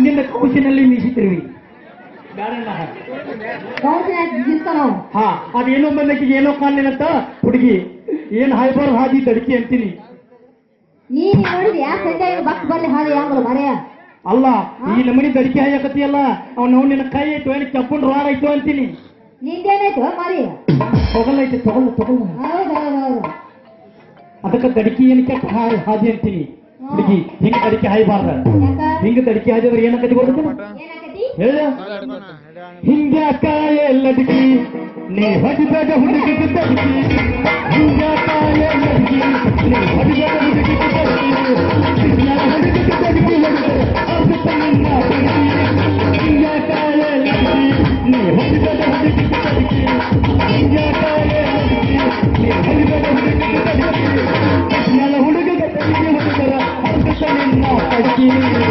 ಹಿಂದಿನ ಕೌಶಿನಲ್ಲಿ ಮೀಸಿತಿರುವಿ ಬ್ಯಾಡಣ್ಣ ಕೌನ್ಸಿಲ್ ಗಿಸ್ತಾನ ನಾವು ಹಾ ಅದೇನೋ ಬಂದಕ್ಕಿಗೆ ಏನೋ ಕಾಣಲಿನಂತ ಹುಡುಗಿ ಏನ್ ಹಾಯ್ಬಾರ್ದು ಹಾದಿ ತಡಕಿ ಅಂತೀನಿ ನೀನ್ ನೋಡಿದ್ಯಾ ಸಂಜೆ ಬಕ್ ಬಲ್ಲಿ ಹಾದಿ ಯಾಂಗ್ಳು ಮರೆಯ ಅಲ್ಲ ಈ ನಮನಿ ದಡಿಕೆ ಹಾಯಕತಿಯಲ್ಲ ಅವ್ನು ನಾವು ನಿನ್ನ ಕೈ ಆಯ್ತು ಏನು ಚಪ್ಪನ್ ರಾಡ್ ಆಯ್ತು ಅಂತೀನಿ ನಿಂದೇನಾಯ್ತು ಮರಿ ತಗೊಳ್ಳೈತೆ ತಗೊಳ್ಳ ತಗೊಳ್ಳ ಹೌದು ಹೌದು ಹೌದು ಅದಕ್ಕೆ ದಡಿಕೆ ಏನಕ್ಕೆ ಹಾಯ್ ಹಾದಿ ಅಂತೀನಿ ಹುಡುಗಿ ಹಿಂಗ ದಡಿಕೆ ಹಾಯ್ಬಾರ್ದ ಯಾಕ ಹಿಂಗ ದಡಿಕೆ ಹಾದಿದ್ರೆ ಏನಕ್ಕತಿ ಗೊತ್ತ ಏನಾಗತಿ ಹೇಳ ಹಿಂಗ್ಯಾಕಾಯ ಲಡ್ಕಿ ನೀ ಹೊಡಿಬೇಡ ಹುಡುಗಿ ದಡ್ಕಿ ಹಿಂಗ್ಯಾಕಾಯ ಲಡ್ಕಿ ನೀ ಹೊಡಿಬೇಡ ಹುಡುಗಿ ದಡ್ಕಿ ನಾ ಹುಡುಗಿ ದಡ್ಕಿ ಹೊಡೆದ್ರೆ ಆಗುತ್ತೆ ನಿನ್ನ ದಡ್ಕಿ ಹಿಂಗ್ಯಾಕಾಯ ಲಡ್ಕಿ ನೀ ಹೊಡಿಬೇಡ ಹುಡುಗಿ ದಡ್ಕಿ ಹಿಂಗ್ಯಾಕಾಯ ಲಡ್ಕಿ ನೀ ಹೊಡಿಬೇಡ ಹುಡುಗಿ ದಡ್ಕಿ ನನ್ನ ಹುಡುಗ ದಡ್ಕಿ ಹೊಡೆದ್ರೆ ಆಗುತ್ತೆ ನಿನ್ನ ದಡ್ಕಿ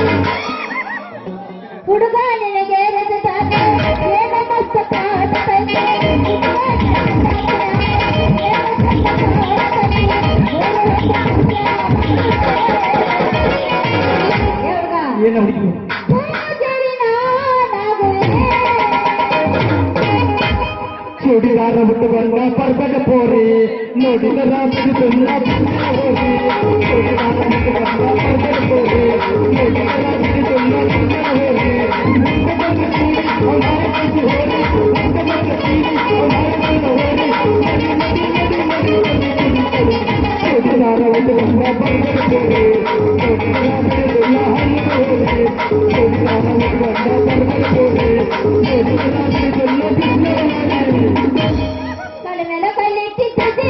ಹುಡುಗ ನಿನಗೆ ರಜತಾನ ಏನ ಮಸ್ತ ಕಾಟ ಕೈಗೆ ಏನ ಹುಡುಗಿ ಚೂಡಿದಾರ ಬಿಟ್ಟು ಬಂದ ಪರ್ಬದ ಪೋರಿ ನೋಡಿದ ರಾತ್ರಿ ತುಂಬ ಹೋಗಿ ಚೂಡಿದಾರ ಬಿಟ್ಟು ಬಂದ ಪರ್ಬದ ಪೋರಿ ನೋಡಿದ ರಾತ್ರಿ ತುಂಬ ಹೋಗಿ ಮುಂದೆ ಬಂದ ತೀರಿ ಅವನಾರ ಕೈಗೆ ಹೋರಿ ಮುಂದೆ ಬಂದ ತೀರಿ ಅವನಾರ ಕೈಗೆ ಹೋರಿ ನಡಿ ನಡಿ ನಡಿ ನಡಿ ನಡಿ ನಡಿ ಚೂಡಿದಾರ ಬಿಟ್ಟು ಬಂದ ಪರ್ಬದ ಪೋರಿ ನೋಡಿದ ರಾತ್ರಿ ತುಂಬ ಹೋಗಿ ಚೂಡಿದಾರ ಬಿಟ್ಟು ಬಂದ ಪರ್ಬದ ಪೋರಿ ನೋಡಿದ ರಾತ್ರಿ ತುಂಬ ಹೋಗಿ ಕಳೆ ಮೇಲೆ ಕೈಲಿಟ್ಟಿದ್ದ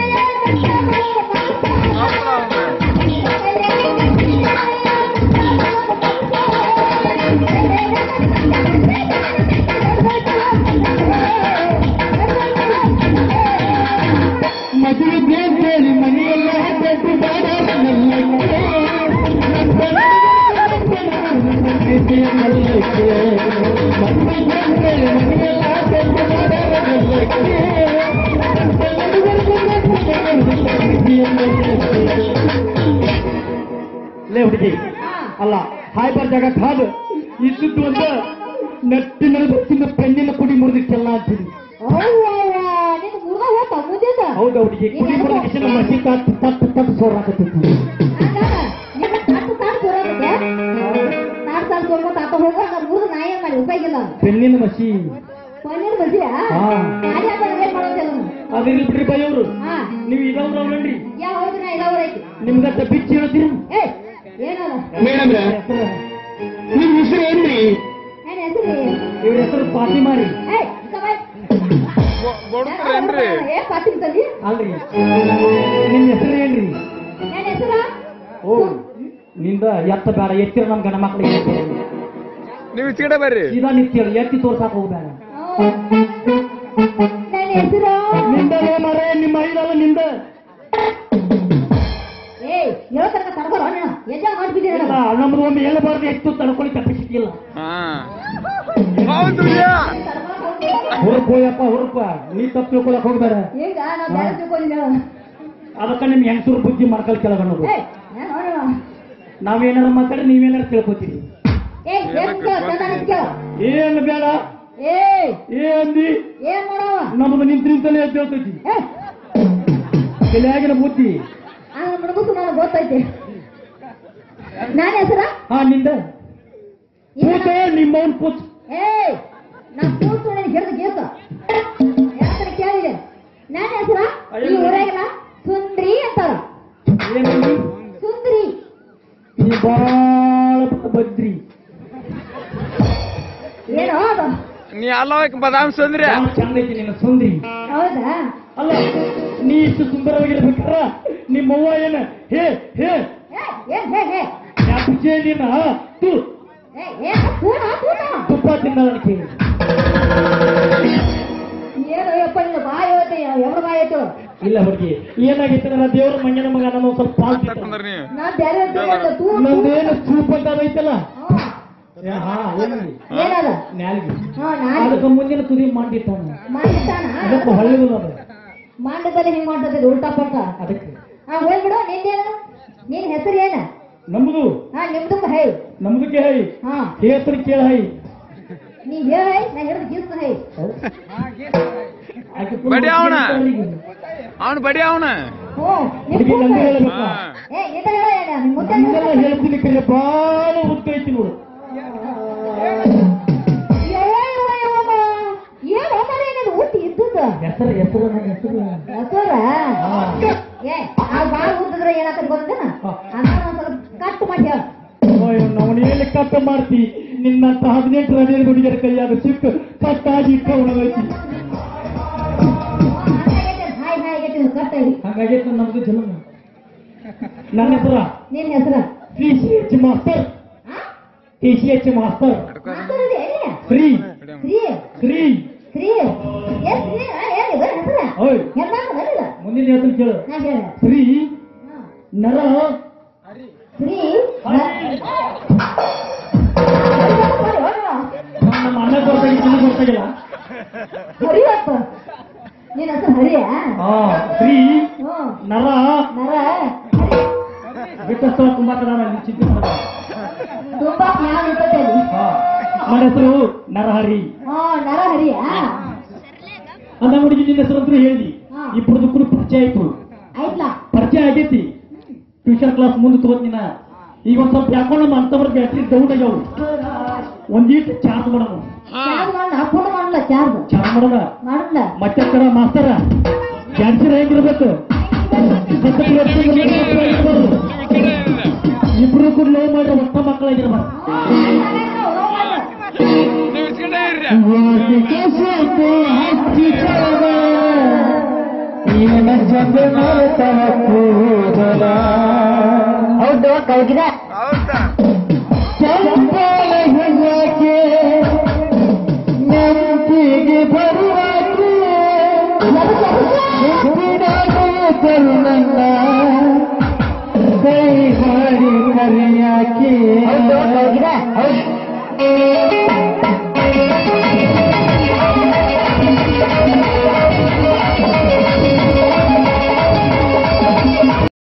ಮದುವೆ ಅಂತೇಳಿ ಮನೆಯೆಲ್ಲ ಬೆಟ್ಟು ಬೇಡ ನನ್ನಕ್ಕೆ. ನನ್ನಕ್ಕೆ. ಮದುವೆ ಅಂತೇಳಿ ಮನೆಯೆಲ್ಲ ಬೆಟ್ಟು ಬೇಡ ನನ್ನಕ್ಕೆ. ಲೇ ಹುಡುಗಿ ಅಲ್ಲ ಹಾಯ್ ಬರ್ ಜಾಗ ಕಾದು ಇದ್ದದ್ದು ಒಂದು ನಟ್ಟಿನ ಗೊತ್ತಿನ ಪೆಣ್ಣಿನ ಕುಡಿ ಮುರಿದಿಟ್ಟಲ್ಲ ಅಂತೀನಿ ನಿನ್ ಮುರ್ಗ ಹೋತ ಮುದ್ದಿದ ಹೌದು ಹುಡುಗಿ ಕುಡಿ ಮುರಿದ ಮಸಿ ತಟ್ಟು ತಟ್ಟು ತಟ್ಟು ಸೋರಾಕತ್ತಿತ್ತು ನಿಮ್ಮ ತಾತು ತಾತು ಬರೋದಕ್ಕೆ ತಾತು ತಾತು ಬರ್ಬೋದು ಆತ ಹೋಗೋ ಹಂಗ ಮುರ್ದು ನಾ ಏನ್ ಮಾಡಿ ಉಪಯೋಗ ಇಲ್ಲ ಪೆಣ್ಣಿನ ಮಸಿ ಪನ್ನೀರ್ ಬಜಿಯಾ ಹಾ. ನಾಳೆ ಅದ ಏನ್ ಮಾಡೋದಿಲ್ಲ ಅದಿರ್ಲಿ ಬಿಡ್ರಿ ಬೈ ಅವರು ಹಾ ನೀವು ಇದಾವ್ರ ಅವ್ರನ್ರಿ ಯಾವ ಹೌದು ನಾ ಇಲ್ಲ ಅವ್ರೈತಿ ನಿಮ್ಗತ್ತ ಬಿಚ್ಚಿ ಹೇಳ್ತೀರಿ ಏ ಏನದ ಮೇಡಮ್ ನಿಮ್ ಹೆಸರು ಏನ್ರಿ ಏನ್ ಹೆಸರು ಇವ್ರ ಹೆಸರು ಪಾಟಿ ಮಾರಿ ಏಯ್ ಕಬಾಯ್ ಬಡ್ತಾರೇನ್ರಿ ಏ ಪಾತಿರ್ತದಿ ಅಲ್ರಿ ನಿಮ್ ಹೆಸರು ಏನ್ರಿ ಏನ್ ಹೆಸರ ಓ ನಿಂದ ಎತ್ತ ಬೇಡ ಎತ್ತಿರ ನಮ್ ಗಂಡ ಮಕ್ಳಿಗೆ ನೀವು ಈಚೆಗಡೆ ಬರ್ರಿ ಸೀದಾ ನಿಂತ ಎತ್ತಿ ತೋರ್ಸಾಕ ಹೋಗ್ಬೇಡ ನನ್ನ ಹೆಸರು ನಿಂದ ಮರೆ ನಿಮ್ಮ ಐದಲ್ಲ ನಿಂದ ಏಯ್ ಹೇಳೋ ತನಕ ತಡಬಾರ ನೀನು ಎಜ್ಜ ಮಾಡ್ಬಿಟ್ಟಿರ ಇಲ್ಲ ನಮ್ದು ಒಮ್ಮೆ ಹೇಳಬಾರ್ದು ಎಷ್ಟು ತಡ್ಕೊಳ್ಳಿ ಕೆಪಾಸಿಟಿ ಇಲ್ಲ ಹಾ ಹೌದು ಹುರುಪ್ ಹೋಯಪ್ಪ ಹುರುಪ ನೀ ತಪ್ಪು ತಿಳ್ಕೊಳಕ್ ಹೋಗ್ಬೇಡ ಈಗ ನಾವು ಬೇರೆ ತಿಳ್ಕೊಂಡಿದ್ದೇವೆ ಅದಕ್ಕ ನಿಮ್ ಹೆಂಗಸರು ಬುದ್ಧಿ ಮಾಡ್ಕೊಳ್ ಕೆಳಗಣ್ಣದು ಏಯ್ ನಾನು ನೋಡೋಣ ನಾವೇನಾರ ಮಾತಾಡಿ ನೀವೇನಾರ ತಿಳ್ಕೊತೀರಿ ಏಯ್ ಏನ್ ಕೇಳ ಚಂದ ನಿಂತ್ಕೇಳ ಏನ್ ಬೇಡ ಏಯ್ ಏನ್ದಿ ಏನ್ ಮಾಡವ ನಮ್ದು ನಿಂತ ನಿಂತಲೇ ಹೇಳ್ತೈತಿ ಏ ತಲೆಯಾಗಿನ ಬುದ್ಧಿ ಆ ಮುಡುಗುಸು ನನಗೆ ಗೊತ್ತೈತಿ ನಾನು ಹೆಸರ ಹಾ ನಿಂದ ಕೂತ ನಿಮ್ಮವನ್ ಕೂತ್ ಏಯ್ ನಾ ಕೂತು ನಿನಗೆ ಹಿಡಿದು ಗೀತ ಯಾಕಂದ್ರೆ ಕೇಳಿದೆ ನನ್ನ ಹೆಸರ ಈ ಊರಾಗಿನ ಸುಂದ್ರಿ ಅಂತಾರ ಏನಂದಿ ಸುಂದ್ರಿ ನೀ ಬಾಳ ಬದ್ರಿ ಏನೋ ಅದು ನೀ ಅಲ್ಲವಕ್ ಬದಾಮ್ ಸಂದ್ರಿ ಬಾಳ ಚಂದ ಐತಿ ನಿನ್ನ ಸುಂದ್ರಿ ಹೌದಾ ಅಲ್ಲ ನೀ ಇಷ್ಟು ಸುಂದರವಾಗಿರ್ಬೇಕಾರ ನಿಮ್ಮವ್ವ ಏನ ಹೇ ಹೇ ಏ ಏನ್ ಹೇ ಹೇ ಯಾಕೆ ನೀನ ತು ಏ ಏ ಪೂನ ಪೂನ ತುಪ್ಪ ತಿನ್ನೋದಕ್ಕೆ ಏನೋ ಯಪ್ಪ ನಿನ್ನ ಬಾಯಿ ಹೋಯ್ತು ಎವ್ರ ಬಾಯಿ ಆಯ್ತು ಇಲ್ಲ ಹುಡುಗಿ ಏನಾಗಿತ್ತು ನನ್ನ ದೇವ್ರ ಮಂಗನ ಮಗ ನನ್ನ ಒಂದ್ ಸ್ವಲ್ಪ ಪಾಲ್ ತಕೊಂಡ್ರಿ ನೀವು ನಾ ಬೇರೆ ಹೊತ್ತಿಗೆ ತೂ ನಂದೇನು ಚೂಪ್ ಅಂತ ಐತಲ್ಲ ಹ್ಮ್. ಏ, ಹಾ ಏನ್ರಿ ಏನದ ನ್ಯಾಲ್ಗಿ ಹಾ ನಾನು ಅದಕ್ಕೆ ಮುಂದಿನ ತುದಿ ಮಾಡಿಟ್ಟಾನ ಮಾಡಿದ್ದಾನ ಅದಕ್ಕೆ ಹೊಳ್ಳಿದು ಅದು ಮಾಡಿದಲ್ಲಿ ಹಿಂಗ್ ಮಾಡ್ತದೆ ಉಲ್ಟಾ ಪಲ್ಟ ಅದಕ್ಕೆ ಹಾ ಹೋಗ್ಬಿಡು ನಿಂದೇನು ನಿನ್ ಹೆಸರು ಏನ ನಮ್ದು ಹಾ ನಿಮ್ದು ಹೇ ನಮ್ದು ಕೇಳ ಹಾ ಹೆಸರು ಕೇಳ ಹೈ ನೀ ಹೇಳ ನಾ ಹಿಡಿದು ಗೀಸ್ತ ಹೈ ಆಕೆ ಬಡಿ ಅವ್ನ. ಹುಡುಗಿ ಅವನು ಬಡಿ ಅವನ ಹ್ಞೂ ನಿಮ್ ನಂದು ಕೂಸು. ಹೇಳ್ಬೇಕಾ ಏ ಈತ ಹೇಳ ಏನ ನಿಮ್ ಮುದ್ದೆ ನಮ್ದೆಲ್ಲ ಹೇಳ್ತೀನಿ ಕರೆ ಬಾಳ ಉದ್ದ ಐತಿ ನೋಡು ಏನು ಮನೆ ನೀನು ಊಟ ಇದ್ದುದು ಹೆಸರು ಹೆಸರು ನನ್ನ ಹೆಸರು ಹೆಸರ ಹಾ. ಏ ಆ ಬಾಳ ಊದಿದ್ರೆ ಏನಾಗ್ತದೆ ಗೊತ್ತೇನ ಹಾ. ಅನ್ನ ಒಂದ್ ಸ್ವಲ್ಪ ಕಟ್ ಮಾಡಿ ಹೇಳ ನಾವು ಎಲ್ಲಿ ಕಟ್ಟ ಮಾಡ್ತಿ ನಿನ್ನಂತ ಹದಿನೆಂಟು ಹದಿನೈದು ಹುಡುಗಿಯರ ಕೈಯಾಗ ಸಿಕ್ಕು ಕಟ್ಟಾಗಿ ಇಟ್ಟ ಉಣಬೇಕು ಹಾಯ್ ಹಾಯ್ ಆಗೈತಿ ಕಟ್ ಆಗಿ ಹಾಗಾಗಿ ನಮ್ದು ಜನ್ಮ ನನ್ನ ಹೆಸರ ನಿನ್ ಹೆಸರ T C H master T C H master ಮಾತಾಡಿದೆ ಎಲ್ಲಿ ಫ್ರೀ ಶ್ರೀ ಫ್ರೀ ಶ್ರೀ ಏ ಶ್ರೀ ಆ, ಏನ್ ಇದು ಹೆಸರ ಓಯ್ ಹೆಣ್ಣಾಗ ಬರಲಿಲ್ಲ ಮುಂದಿನ ಹೇಳ್ತೀನಿ ಕೇಳು ನಾ ಹೇಳ ಫ್ರೀ ನರ ಶ್ರೀ ನಮ್ಮ ನಮ್ಮ ಅಣ್ಣ ಕೊಡ್ತಾಗಿ ಚಿನ್ನ ಕೊಡ್ತಾಗಿಲ್ಲ ಹರಿಯಪ್ಪ ನಿನ್ನ ಹೆಸರು ಹರಿಯ ಹಾ ಫ್ರೀ ಹ್ಮ್ ನರ ನರ ಹರಿ ಬಿಟ್ಟಸ್ತವ ತುಂಬಾ ಕಡ ಚಿಂತೆ ಮಾಡ ತುಂಬಾ ಜ್ಞಾನ ಇರ್ತದೆ ಅಲ್ಲಿ ಹಾ ನನ್ನ ಹೆಸರು ನರಹರಿ ಹಾ ನರ ಹರಿಯ ಅಂದ ಹುಡುಗಿ ನಿನ್ನ ಹೆಸರು ಅಂತೂ ಹೇಳಿ ಹಾ. ಇಬ್ಬರದಕ್ಕೂ ಪರಿಚಯ ಆಯ್ತು ಆಯ್ತಲ್ಲ ಪರಿಚಯ ಆಗೈತಿ ಟ್ಯೂಷನ್ ಕ್ಲಾಸ್ ಮುಂದೆ ತಗೋತಿನ ಈಗ ಒಂದ್ ಸ್ವಲ್ಪ ಯಾಕೋ ನಮ್ಮ ಅಂತವ್ರ ಬ್ಯಾಟ್ರಿ ಡೌನ್ ಆಗ್ಯಾವ ಒಂದೀಟ್ ಚಾರ್ಜ್ ಮಾಡೋಣ ಚಾರ್ಜ್ ಮಾಡಲ್ಲ ಫೋನ್ ಮಾಡಲ್ಲ ಚಾರ್ಜ್ ಚಾರ್ಜ್ ಮಾಡೋಣ ಮಾಡಲ್ಲ ಮತ್ತೆ ಕರ ಮಾಸ್ತರ ಕ್ಯಾನ್ಸರ್ ಹೇಗಿರ್ಬೇಕು ಸತತ ವರ್ಷಗಳು ಮಕ್ಕಳಾಗಿರ್ಬಾರ್ದು. ಇಬ್ರು ಕೂಡ ಲವ್ ಮಾಡ್ರೆ ಒಟ್ಟ ಮಕ್ಕಳಾಗಿರ್ಬಾರ್ದು ನೀವು ಇಸ್ಕೊಂಡೇ ಇರ್ರಿ ಹೌದು ಕೌಗಿದ ಹೌದಾ ನೆನಪಿಗೆ ಬರುವಾಕೆ ಕೈ ಮಾಡಿ ಕರೆಯಾಕೆ ಹೌದು ಕೌಗಿದ